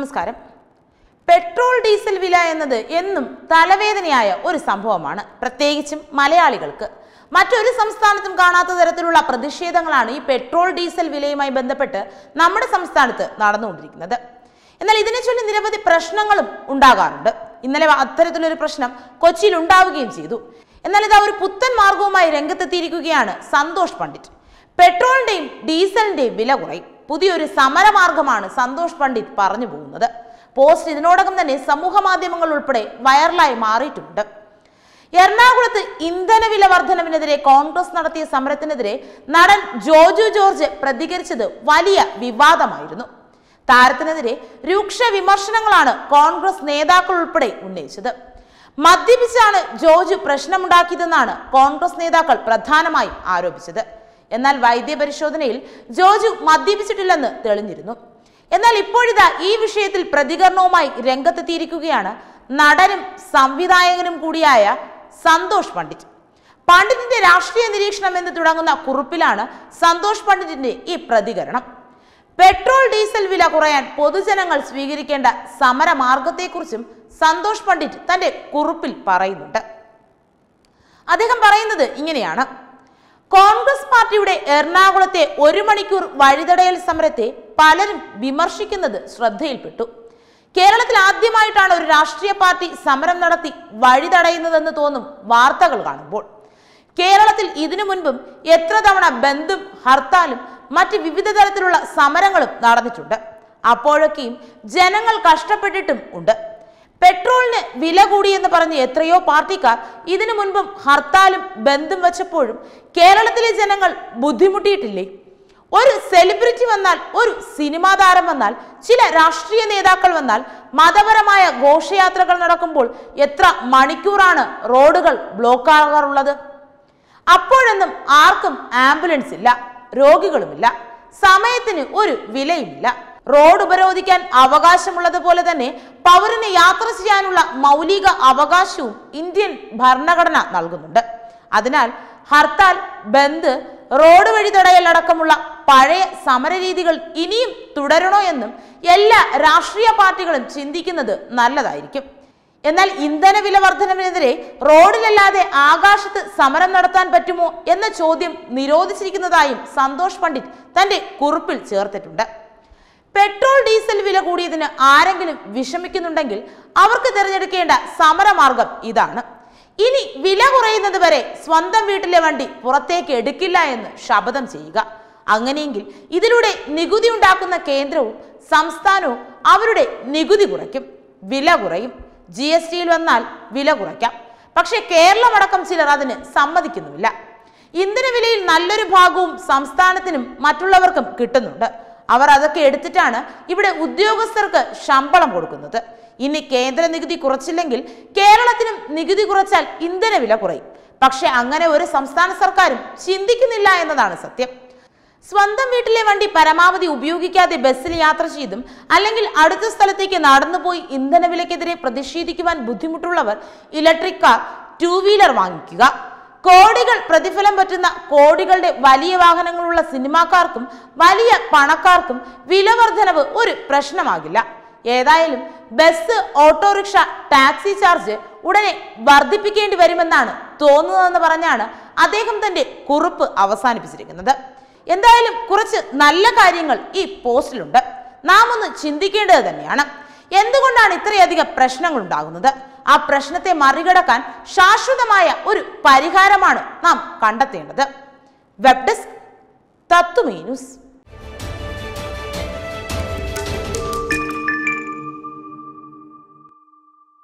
നമസ്കാരം petrol diesel വില എന്നത് എന്നും തലവേദനയായ ഒരു സംഭവമാണ് പ്രത്യേകിച്ചും മലയാളികൾക്ക് മറ്റൊരു സംസ്ഥാനത്തും കാണാത്ത തരത്തിലുള്ള പ്രതിഷേധങ്ങളാണ് ഈ പെട്രോൾ ഡീസൽ വിലയുമായി ബന്ധപ്പെട്ട് നമ്മുടെ സംസ്ഥാനത്ത് നടന്നുകൊണ്ടിരിക്കുന്നത് എന്നാൽ ഇതിനെ ചൊല്ലി നിരവധി പ്രശ്നങ്ങളും ഉണ്ടാകാറുണ്ട് ഇന്നലെ അത്തരത്തിലൊരു പ്രശ്നം കൊച്ചിയിൽ ഉണ്ടാവുകയും ചെയ്തു എന്നാൽ ഇതാ ഒരു പുത്തൻ മാർഗവുമായി രംഗത്തെത്തിയിരിക്കുകയാണ് സന്തോഷ് പണ്ഡിറ്റ് പെട്രോളിന്റെയും ഡീസലിന്റെയും വില കുറയും പുതിയൊരു സമരമാർഗമാണ് സന്തോഷ് പണ്ഡിറ്റ് പറഞ്ഞു പോകുന്നത് പോസ്റ്റ് ഇതിനോടകം തന്നെ സമൂഹ മാധ്യമങ്ങൾ ഉൾപ്പെടെ വൈറലായി മാറിയിട്ടുണ്ട് എറണാകുളത്ത് ഇന്ധനവില വർധനവിനെതിരെ കോൺഗ്രസ് നടത്തിയ സമരത്തിനെതിരെ നടൻ ജോജു ജോർജ് പ്രതികരിച്ചത് വലിയ വിവാദമായിരുന്നു താരത്തിനെതിരെ രൂക്ഷ വിമർശനങ്ങളാണ് കോൺഗ്രസ് നേതാക്കൾ ഉൾപ്പെടെ ഉന്നയിച്ചത് മദ്യപിച്ചാണ് ജോർജ് പ്രശ്നമുണ്ടാക്കിയതെന്നാണ് കോൺഗ്രസ് നേതാക്കൾ പ്രധാനമായും ആരോപിച്ചത് എന്നാൽ വൈദ്യപരിശോധനയിൽ ജോർജ് മദ്യപിച്ചിട്ടില്ലെന്ന് തെളിഞ്ഞിരുന്നു എന്നാൽ ഇപ്പോഴിതാ ഈ വിഷയത്തിൽ പ്രതികരണവുമായി രംഗത്തെത്തിയിരിക്കുകയാണ് നടനും സംവിധായകനും കൂടിയായ സന്തോഷ് പണ്ഡിറ്റ് പണ്ഡിറ്റിന്റെ രാഷ്ട്രീയ നിരീക്ഷണം എന്ന് തുടങ്ങുന്ന കുറിപ്പിലാണ് സന്തോഷ് പണ്ഡിറ്റിന്റെ ഈ പ്രതികരണം പെട്രോൾ ഡീസൽ വില കുറയാൻ പൊതുജനങ്ങൾ സ്വീകരിക്കേണ്ട സമരമാർഗത്തെക്കുറിച്ചും സന്തോഷ് പണ്ഡിറ്റ് തന്റെ കുറിപ്പിൽ പറയുന്നുണ്ട് അദ്ദേഹം പറയുന്നത് ഇങ്ങനെയാണ് കോൺഗ്രസ് പാർട്ടിയുടെ എറണാകുളത്തെ ഒരു മണിക്കൂർ വഴിതടയൽ സമരത്തെ പലരും വിമർശിക്കുന്നത് ശ്രദ്ധയിൽപ്പെട്ടു കേരളത്തിൽ ആദ്യമായിട്ടാണ് ഒരു രാഷ്ട്രീയ പാർട്ടി സമരം നടത്തി വഴി തടയുന്നതെന്ന് തോന്നും വാർത്തകൾ കാണുമ്പോൾ കേരളത്തിൽ ഇതിനു മുൻപും എത്ര തവണ ബന്ധും ഹർത്താലും മറ്റ് വിവിധ തരത്തിലുള്ള സമരങ്ങളും നടന്നിട്ടുണ്ട് അപ്പോഴൊക്കെയും ജനങ്ങൾ കഷ്ടപ്പെട്ടിട്ടും ഉണ്ട് പെട്രോളിന് വില കൂടിയെന്ന് പറഞ്ഞ് എത്രയോ പാർട്ടിക്കാർ ഇതിനു മുൻപും ഹർത്താലും ബന്ധും വെച്ചപ്പോഴും കേരളത്തിലെ ജനങ്ങൾ ബുദ്ധിമുട്ടിയിട്ടില്ലേ ഒരു സെലിബ്രിറ്റി വന്നാൽ ഒരു സിനിമാ താരം വന്നാൽ ചില രാഷ്ട്രീയ നേതാക്കൾ വന്നാൽ മതപരമായ ഘോഷയാത്രകൾ നടക്കുമ്പോൾ എത്ര മണിക്കൂറാണ് റോഡുകൾ ബ്ലോക്ക് ആകാറുള്ളത് അപ്പോഴൊന്നും ആർക്കും ആംബുലൻസ് ഇല്ല രോഗികളുമില്ല സമയത്തിന് ഒരു വിലയുമില്ല റോഡ് ഉപരോധിക്കാൻ അവകാശമുള്ളതുപോലെ തന്നെ പൗരന് യാത്ര ചെയ്യാനുള്ള മൗലിക അവകാശവും ഇന്ത്യൻ ഭരണഘടന നൽകുന്നുണ്ട് അതിനാൽ ഹർത്താൽ ബന്ദ് റോഡ് വഴി തടയൽ അടക്കമുള്ള പഴയ സമരരീതികൾ ഇനിയും തുടരണോ എന്നും എല്ലാ രാഷ്ട്രീയ പാർട്ടികളും ചിന്തിക്കുന്നത് നല്ലതായിരിക്കും എന്നാൽ ഇന്ധന വില വർധനവിനെതിരെ റോഡിലല്ലാതെ ആകാശത്ത് സമരം നടത്താൻ പറ്റുമോ എന്ന ചോദ്യം നിരോധിച്ചിരിക്കുന്നതായും സന്തോഷ് പണ്ഡിറ്റ് തന്റെ കുറിപ്പിൽ ചേർത്തിട്ടുണ്ട് പെട്രോൾ ഡീസൽ വില കൂടിയതിന് ആരെങ്കിലും വിഷമിക്കുന്നുണ്ടെങ്കിൽ അവർക്ക് തിരഞ്ഞെടുക്കേണ്ട സമരമാർഗം ഇതാണ് ഇനി വില കുറയുന്നത് വരെ സ്വന്തം വീട്ടിലെ വണ്ടി പുറത്തേക്ക് എടുക്കില്ല എന്ന് ശപഥം ചെയ്യുക അങ്ങനെയെങ്കിൽ ഇതിലൂടെ നികുതി ഉണ്ടാക്കുന്ന കേന്ദ്രവും സംസ്ഥാനവും അവരുടെ നികുതി കുറയ്ക്കും വില കുറയും ജി എസ് ടിയിൽ വന്നാൽ വില കുറയ്ക്കാം പക്ഷേ കേരളമടക്കം ചിലർ അതിന് സമ്മതിക്കുന്നുമില്ല ഇന്ധന വിലയിൽ നല്ലൊരു ഭാഗവും സംസ്ഥാനത്തിനും മറ്റുള്ളവർക്കും കിട്ടുന്നുണ്ട് അവർ അതൊക്കെ എടുത്തിട്ടാണ് ഇവിടെ ഉദ്യോഗസ്ഥർക്ക് ശമ്പളം കൊടുക്കുന്നത് ഇനി കേന്ദ്ര നികുതി കുറച്ചില്ലെങ്കിൽ കേരളത്തിനും നികുതി കുറച്ചാൽ ഇന്ധന വില കുറയും പക്ഷെ അങ്ങനെ ഒരു സംസ്ഥാന സർക്കാരും ചിന്തിക്കുന്നില്ല എന്നതാണ് സത്യം സ്വന്തം വീട്ടിലെ വണ്ടി പരമാവധി ഉപയോഗിക്കാതെ ബസ്സിൽ യാത്ര ചെയ്തും അല്ലെങ്കിൽ അടുത്ത സ്ഥലത്തേക്ക് നടന്നുപോയി ഇന്ധനവിലക്കെതിരെ പ്രതിഷേധിക്കുവാൻ ബുദ്ധിമുട്ടുള്ളവർ ഇലക്ട്രിക് കാർ ടൂ വീലർ വാങ്ങിക്കുക കോടികൾ പ്രതിഫലം പറ്റുന്ന കോടികളുടെ വലിയ വാഹനങ്ങളുള്ള സിനിമാക്കാർക്കും വലിയ പണക്കാർക്കും വില വർധനവ് ഒരു പ്രശ്നമാകില്ല ഏതായാലും ബസ് ഓട്ടോറിക്ഷ ടാക്സി ചാർജ് ഉടനെ വർദ്ധിപ്പിക്കേണ്ടി വരുമെന്നാണ് തോന്നുന്നതെന്ന് പറഞ്ഞാണ് അദ്ദേഹം തന്റെ കുറിപ്പ് അവസാനിപ്പിച്ചിരിക്കുന്നത് എന്തായാലും കുറച്ച് നല്ല കാര്യങ്ങൾ ഈ പോസ്റ്റിലുണ്ട് നാം ഒന്ന് ചിന്തിക്കേണ്ടത് തന്നെയാണ് എന്തുകൊണ്ടാണ് ഇത്രയധികം പ്രശ്നങ്ങൾ ഉണ്ടാകുന്നത് ആ പ്രശ്നത്തെ മറികടക്കാൻ ശാശ്വതമായ ഒരു പരിഹാരമാണ് നാം കണ്ടെത്തേണ്ടത് വെബ് ഡെസ്ക് തത്വമേ ന്യൂസ്